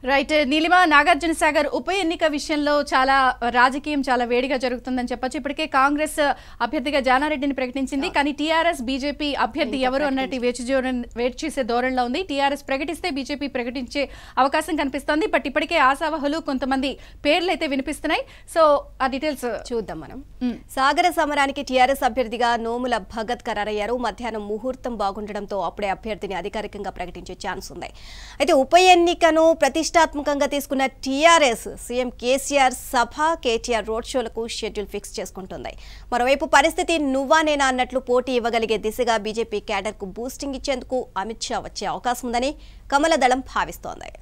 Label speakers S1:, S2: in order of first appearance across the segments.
S1: right Neelima Nagarjuna Sagar ఉప ఎన్నిక విషయంలో చాలా రాజకీయం చాలా వేడిగా జరుగుతుందని చెప్పొచ్చు ఇప్పటికే కాంగ్రెస్ అభ్యర్థిగా జానారెడ్డిని ప్రకటించింది కానీ టీఆర్ఎస్ బీజేపీ అభ్యర్థి ఎవరు అన్నట్టు వేచి చూడ- వేచి చూసే ధోరణిలో ఉంది టీఆర్ఎస్ ప్రకటిస్తే బీజేపీ ప్రకటించే అవకాశం కనిపిస్తోంది బట్ ఇప్పటికే ఆశావహులు కొంతమంది పేర్లు అయితే వినిపిస్తున్నాయి సో ఆ డీటెయిల్స్
S2: చూద్దాం మనం సాగర సమరానికి టీఆర్ఎస్ అభ్యర్థిగా నోముల భగత్ ఖరారయ్యారు మధ్యాహ్నం ముహూర్తం బాగుండడంతో అప్పుడే అభ్యర్థిని అధికారికంగా ప్రకటించే ఛాన్స్ ఉంది అయితే ఉప ఎన్నికను ప్రతిష్టాత్మకంగా తీసుకున్న టీఆర్ఎస్ సీఎం కేసీఆర్ సభ కేటీఆర్ రోడ్ షోలకు షెడ్యూల్ ఫిక్స్ చేసుకుంటుంది మరోవైపు పరిస్థితి నువ్వా నేనా అన్నట్లు పోటీ ఇవ్వగలిగే దిశగా బీజేపీ క్యాడర్కు బూస్టింగ్ ఇచ్చేందుకు అమిత్ షా వచ్చే అవకాశం ఉందని కమల దళం భావిస్తోంది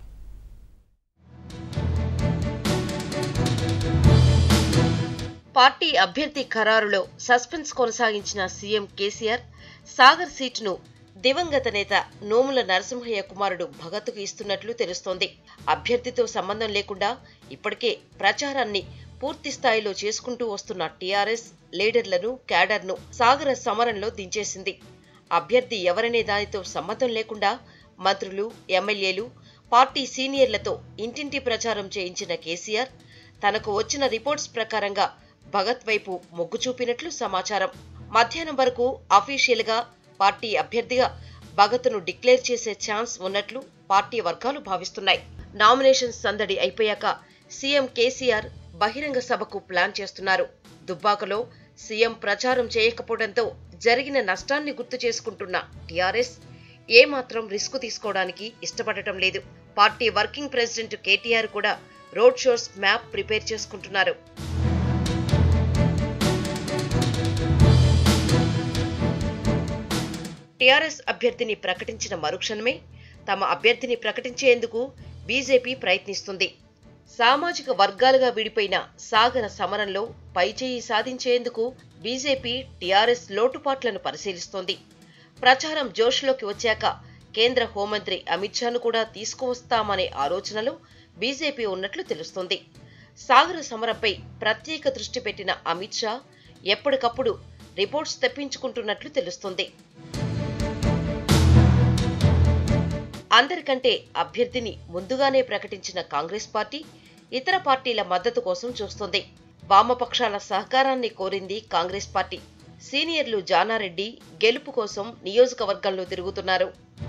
S3: పార్టీ అభ్యర్థి ఖరారులో సస్పెన్స్ కొనసాగించిన సీఎం కేసీఆర్ సాగర్ సీటును దివంగత నేత నోముల నరసింహయ్య కుమారుడు భగత్కు ఇస్తున్నట్లు తెలుస్తోంది అభ్యర్థితో సంబంధం లేకుండా ఇప్పటికే ప్రచారాన్ని పూర్తి స్థాయిలో చేసుకుంటూ వస్తున్న టీఆర్ఎస్ లీడర్లను క్యాడర్ను సాగర సమరంలో దించేసింది అభ్యర్థి ఎవరనే దానితో సంబంధం లేకుండా మంత్రులు ఎమ్మెల్యేలు పార్టీ సీనియర్లతో ఇంటింటి ప్రచారం చేయించిన కేసీఆర్ తనకు వచ్చిన రిపోర్ట్స్ ప్రకారంగా భగత్ వైపు మొగ్గు చూపినట్లు సమాచారం మధ్యాహ్నం వరకు అఫీషియల్ గా పార్టీ అభ్యర్థిగా భగత్ను డిక్లేర్ చేసే ఛాన్స్ ఉన్నట్లు పార్టీ వర్గాలు భావిస్తున్నాయి నామినేషన్ సందడి అయిపోయాక సీఎం కేసీఆర్ బహిరంగ సభకు ప్లాన్ చేస్తున్నారు దుబ్బాకలో సీఎం ప్రచారం చేయకపోవడంతో జరిగిన నష్టాన్ని గుర్తు చేసుకుంటున్న టీఆర్ఎస్ ఏమాత్రం రిస్క్ తీసుకోవడానికి ఇష్టపడటం లేదు పార్టీ వర్కింగ్ ప్రెసిడెంట్ కేటీఆర్ కూడా రోడ్ షోస్ మ్యాప్ ప్రిపేర్ చేసుకుంటున్నారు టీఆర్ఎస్ అభ్యర్థిని ప్రకటించిన మరుక్షణమే తమ అభ్యర్థిని ప్రకటించేందుకు బీజేపీ ప్రయత్నిస్తుంది సామాజిక వర్గాలుగా విడిపోయిన సాగర సమరంలో పైచేయి సాధించేందుకు బీజేపీ టీఆర్ఎస్ లోటుపాట్లను పరిశీలిస్తోంది ప్రచారం జోష్లోకి వచ్చాక కేంద్ర హోంమంత్రి అమిత్ షాను కూడా తీసుకువస్తామనే ఆలోచనలో బీజేపీ ఉన్నట్లు తెలుస్తోంది సాగర సమరంపై ప్రత్యేక దృష్టి పెట్టిన అమిత్ షా ఎప్పటికప్పుడు రిపోర్ట్స్ తెప్పించుకుంటున్నట్లు తెలుస్తోంది అందరికంటే అభ్యర్థిని ముందుగానే ప్రకటించిన కాంగ్రెస్ పార్టీ ఇతర పార్టీల మద్దతు కోసం చూస్తోంది వామపక్షాల సహకారాన్ని కోరింది కాంగ్రెస్ పార్టీ సీనియర్లు జానారెడ్డి గెలుపు కోసం నియోజకవర్గంలో తిరుగుతున్నారు